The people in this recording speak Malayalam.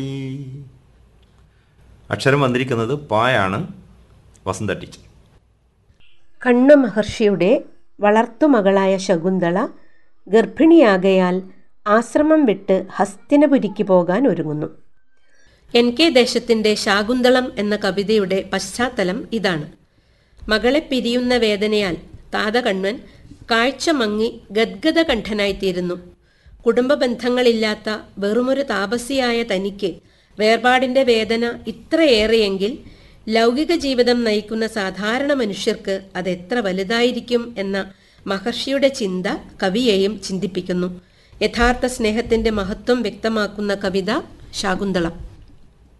അക്ഷരം വന്നിരിക്കുന്നത് പായാണ് വസന്ത ടീച്ചർ കണ്ണ മഹർഷിയുടെ വളർത്തുമകളായ ശകുന്തള ഗർഭിണിയാകയാൽ ആശ്രമം വിട്ട് ഹസ്തിനപുരിക്ക് പോകാൻ ഒരുങ്ങുന്നു എൻ കെ ദേശത്തിൻ്റെ ശാകുന്തളം എന്ന കവിതയുടെ പശ്ചാത്തലം ഇതാണ് മകളെ പിരിയുന്ന വേദനയാൽ താതകണ്വൻ കാഴ്ച മങ്ങി ഗദ്ഗദകണ്ഠനായിത്തീരുന്നു കുടുംബ ബന്ധങ്ങളില്ലാത്ത വെറുമൊരു താപസിയായ തനിക്ക് വേർപാടിൻ്റെ വേദന ഇത്രയേറെയെങ്കിൽ ലൗകിക ജീവിതം നയിക്കുന്ന സാധാരണ മനുഷ്യർക്ക് അത് എത്ര വലുതായിരിക്കും എന്ന മഹർഷിയുടെ ചിന്ത കവിയെയും ചിന്തിപ്പിക്കുന്നു യഥാർത്ഥ സ്നേഹത്തിൻ്റെ മഹത്വം വ്യക്തമാക്കുന്ന കവിത ശാകുന്തളം